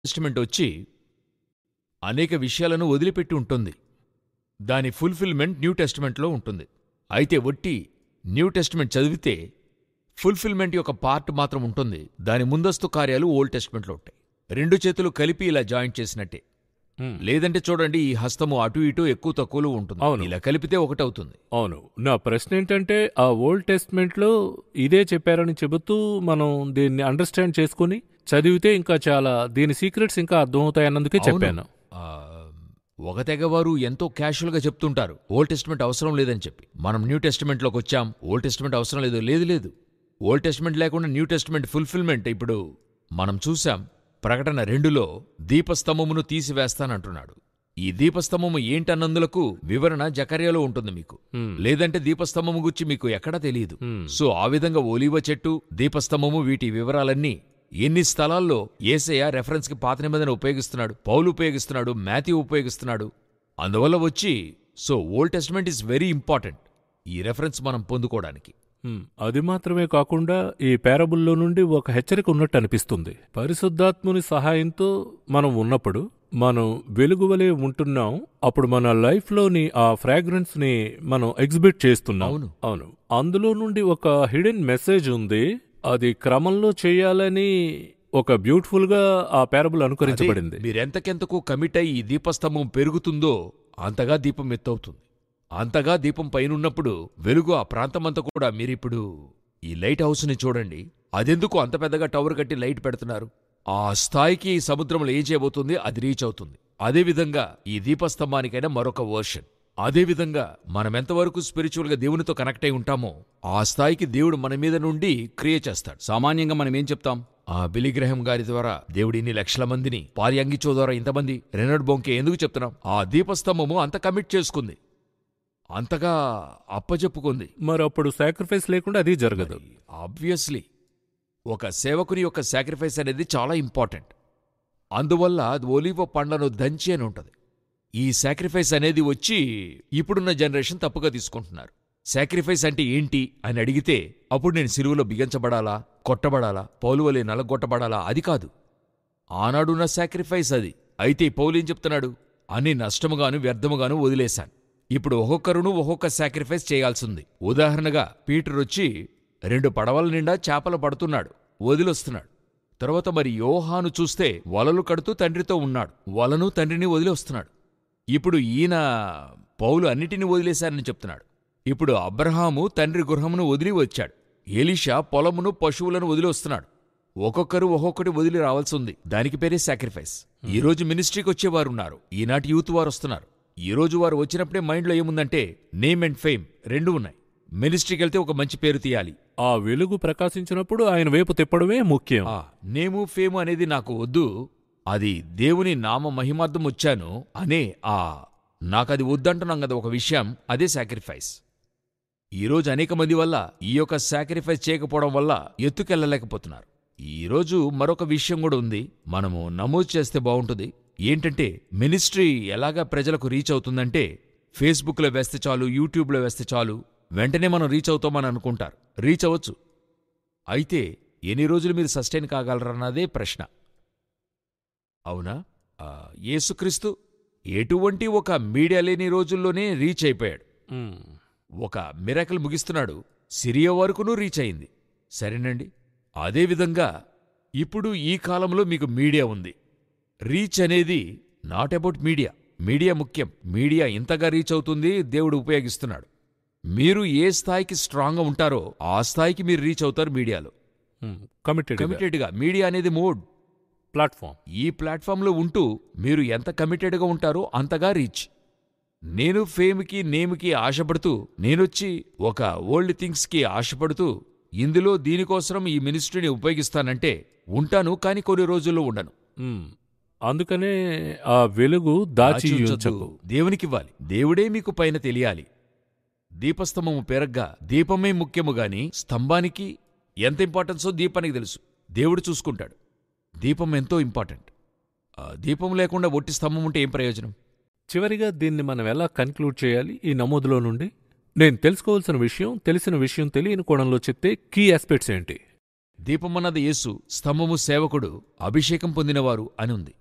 Testament వచ్చి అనేక విషయాలను వదిలిపెట్టి ఉంటుంది దాని ఫుల్ఫిల్మెంట్ న్యూ టెస్టిమెంట్లో ఉంటుంది అయితే ఒట్టి న్యూ టెస్టిమెంట్ చదివితే ఫుల్ఫిల్మెంట్ యొక్క పార్ట్ మాత్రం ఉంటుంది దాని ముందస్తు కార్యాలు ఓల్డ్ టెస్టిమెంట్లో ఉంటాయి రెండు చేతులు కలిపి ఇలా జాయింట్ చేసినట్టే హ్మ్. లేదంటే చూడండి ఈ హస్తము అటు ఇటు ఎక్కువ తక్కువలో ఉంటుంది అవును. ఇలా కలిపితే ఒకటవుతుంది అవును నా ప్రశ్న ఏంటంటే ఆ ఓల్డ్ టెస్ట్మెంట్లో ఇదే చెప్పారని చెబుతూ మనం దీన్ని అండర్స్టాండ్ చేసుకుని చదివితే ఇంకా చాలా దీని సీక్రెట్స్ ఇంకా అర్థమవుతాయన్నందుకే అవును. చెప్పాను ఆ, ఒక తెగవారు ఎంతో క్యాషువల్గా చెప్తుంటారు ఓల్డ్ టెస్టిమెంట్ అవసరం లేదని చెప్పి మనం న్యూ టెస్టిమెంట్లోకి వచ్చాం ఓల్డ్ టెస్టిమెంట్ అవసరం లేదు లేదు లేదు ఓల్డ్ టెస్టిమెంట్ లేకుండా న్యూ టెస్టిమెంట్ ఫుల్ఫిల్మెంట్ ఇప్పుడు మనం చూసాం ప్రకటన రెండులో దీపస్తంభమును తీసివేస్తానంటున్నాడు ఈ దీపస్తంభము ఏంటన్నందులకు వివరణ జకర్యాలో ఉంటుంది మీకు హ్మ్. లేదంటే దీపస్తంభము గురించి మీకు ఎక్కడా తెలియదు హ్మ్. సో ఆ విధంగా ఒలీవ చెట్టు దీపస్తంభము వీటి వివరాలన్నీ ఎన్ని స్థలాల్లో ఏసయ్య రెఫరెన్స్కి పాత నిబంధన ఉపయోగిస్తున్నాడు పౌలు ఉపయోగిస్తున్నాడు మాథ్యూ ఉపయోగిస్తున్నాడు అందువల్ల వచ్చి so old testament is very important ఈ రెఫరెన్స్ మనం పొందుకోవడానికి హ్మ్. అది మాత్రమే కాకుండా ఈ పేరబుల్లో నుండి ఒక హెచ్చరిక ఉన్నట్టు అనిపిస్తుంది పరిశుద్ధాత్ముని సహాయంతో మనం ఉన్నప్పుడు మనం వెలుగువలే ఉంటున్నాం అప్పుడు మన లైఫ్లోని ఆ ఫ్రాగ్రెన్స్ ని మనం ఎగ్జిబిట్ చేస్తున్నాం అవును. అవును అందులో నుండి ఒక హిడెన్ మెసేజ్ ఉంది అది క్రమంలో చేయాలని ఒక బ్యూటిఫుల్ గా ఆ పేరబుల్ అనుకరించబడింది అదే, మీరెంతకెంతకు కమిట్ అయి ఈ దీపస్తంభం పెరుగుతుందో అంతగా దీపం ఎత్తవుతుంది అంతగా దీపం పైనున్నప్పుడు వెలుగు ఆ ప్రాంతమంతా కూడా మీరిప్పుడు ఈ లైట్ హౌస్ని చూడండి అదెందుకు అంత పెద్దగా టవర్ కట్టి లైట్ పెడుతున్నారు ఆ స్థాయికి ఈ సముద్రంలో ఏం చేయబోతుంది అది రీచ్ అవుతుంది అదేవిధంగా ఈ దీపస్తంభానికైనా మరొక వర్షన్ అదేవిధంగా మనమెంతవరకు స్పిరిచువల్గా దేవునితో కనెక్ట్ అయి ఉంటామో ఆ స్థాయికి దేవుడు మన మీద నుండి క్రియ చేస్తాడు సామాన్యంగా మనం ఏం చెప్తాం ఆ బిలిగ్రహం గారి ద్వారా దేవుడు ఇన్ని లక్షల మందిని పార్యాంగిచో ద్వారా ఇంతమంది రెనడ్ బొంకే ఎందుకు చెప్తున్నాం ఆ దీపస్తంభము అంత కమిట్ చేసుకుంది అంతగా అప్పచెప్పుకుంది మరి అప్పుడు సాక్రిఫైస్ లేకుండా అది జరగదు ఆబ్వియస్లీ ఒక సేవకుని యొక్క సాక్రిఫైస్ అనేది చాలా ఇంపార్టెంట్ అందువల్ల అది ఒలివ పండ్లను దంచి అని ఉంటుంది ఈ సాక్రిఫైస్ అనేది వచ్చి ఇప్పుడున్న జనరేషన్ తప్పుగా తీసుకుంటున్నారు సాక్రిఫైస్ అంటే ఏంటి అని అడిగితే అప్పుడు నేను సిలువలో బిగించబడాలా కొట్టబడాలా పౌలువలే నలగొట్టబడాలా అది కాదు ఆనాడున్న సాక్రిఫైస్ అది అయితే ఈ పౌలు ఏం చెప్తున్నాడు అన్ని నష్టముగాను వ్యర్థముగాను వదిలేశాను ఇప్పుడు ఒక్కొక్కరును ఒక్కొక్క సాక్రిఫైస్ చేయాల్సింది ఉదాహరణగా పీటర్ వచ్చి రెండు పడవల నిండా చేపలు పడుతున్నాడు వదిలొస్తున్నాడు తర్వాత మరి యోహాను చూస్తే వలలు కడుతూ తండ్రితో ఉన్నాడు వలను తండ్రిని వదిలి వస్తున్నాడు ఇప్పుడు ఈయన పౌలు అన్నిటినీ వదిలేశారని చెప్తున్నాడు ఇప్పుడు అబ్రహాము తండ్రి గృహమును వదిలి వచ్చాడు ఎలీషా పొలమును పశువులను వదిలి వస్తున్నాడు ఒక్కొక్కరు ఒక్కొక్కటి వదిలి రావాల్సి ఉంది దానికి పేరే సాక్రిఫైస్ ఈ రోజు మినిస్ట్రీకి వచ్చేవారు ఉన్నారు ఈనాటి యూత్ వారు వస్తున్నారు ఈ రోజు వారు వచ్చినప్పుడే మైండ్లో ఏముందంటే నేమ్ అండ్ ఫేమ్ రెండు ఉన్నాయి మినిస్ట్రీకి వెళ్తే ఒక మంచి పేరు తీయాలి ఆ వెలుగు ప్రకాశించినప్పుడు ఆయన వైపు తిప్పడమే ముఖ్యం ఆ నేము ఫేము అనేది నాకు వద్దు అది దేవుని నామ మహిమార్థం వచ్చాను అనే ఆ నాకది వద్దంటున్నాం కదా ఒక విషయం అదే సాక్రిఫైస్ ఈరోజు అనేక మంది వల్ల ఈ యొక్క సాక్రిఫైస్ చేయకపోవడం వల్ల ఎత్తుకెళ్ళలేకపోతున్నారు ఈరోజు మరొక విషయం కూడా ఉంది మనము నమోదు చేస్తే బాగుంటుంది ఏంటంటే మినిస్ట్రీ ఎలాగా ప్రజలకు రీచ్ అవుతుందంటే ఫేస్బుక్లో వేస్తే చాలు యూట్యూబ్లో వేస్తే చాలు వెంటనే మనం రీచ్ అవుతామని అనుకుంటారు రీచ్ అవ్వచ్చు అయితే ఎన్ని రోజులు మీరు సస్టైన్ కాగలరన్నదే ప్రశ్న అవునా ఆ, యేసుక్రీస్తు ఎటువంటి ఒక మీడియా లేని రోజుల్లోనే రీచ్ అయిపోయాడు ఉమ్. ఒక మిరాకిల్ ముగిస్తున్నాడు సిరియా వరకునూ రీచ్ అయింది సరేనండి అదేవిధంగా ఇప్పుడు ఈ కాలంలో మీకు మీడియా ఉంది రీచ్ అనేది నాట్ అబౌట్ మీడియా మీడియా ముఖ్యం మీడియా ఇంతగా రీచ్ అవుతుంది దేవుడు ఉపయోగిస్తున్నాడు మీరు ఏ స్థాయికి స్ట్రాంగ్గా ఉంటారో ఆ స్థాయికి మీరు రీచ్ అవుతారు మీడియాలో ఉమ్. కమిటెడ్ కమిటెడ్గా మీడియా అనేది మోడ్ ప్లాట్ఫామ్ ఈ ప్లాట్ఫామ్లో ఉంటూ మీరు ఎంత కమిటెడ్గా ఉంటారో అంతగా రీచ్ నేను ఫేమ్కి నేమ్కి ఆశపడుతూ నేనొచ్చి ఒక ఓల్డ్ థింగ్స్కి ఆశపడుతూ ఇందులో దీనికోసం ఈ మినిస్ట్రీని ఉపయోగిస్తానంటే ఉంటాను కాని కొన్ని రోజుల్లో ఉండను ఉమ్. అందుకనే ఆ వెలుగు దాచి దాచి ఉంచొద్దు. ఉంచకు దేవునికివ్వాలి దేవుడే మీకు పైన తెలియాలి దీపస్తంభము పెరగ్గా దీపమే ముఖ్యము గాని స్తంభానికి ఎంత ఇంపార్టెన్సో దీపానికి తెలుసు దేవుడు చూసుకుంటాడు దీపం ఎంతో ఇంపార్టెంట్ ఆ దీపం లేకుండా ఒట్టి స్తంభం ఉంటే ఏం ప్రయోజనం చివరిగా దీన్ని మనం ఎలా కన్క్లూడ్ చేయాలి ఈ నమోదులో నుండి నేను తెలుసుకోవాల్సిన విషయం తెలిసిన విషయం తెలియని కోణంలో చెప్తే కీ ఆస్పెక్ట్స్ ఏంటి దీపమన్నది యేసు స్తంభము సేవకుడు అభిషేకం పొందినవారు అని ఉంది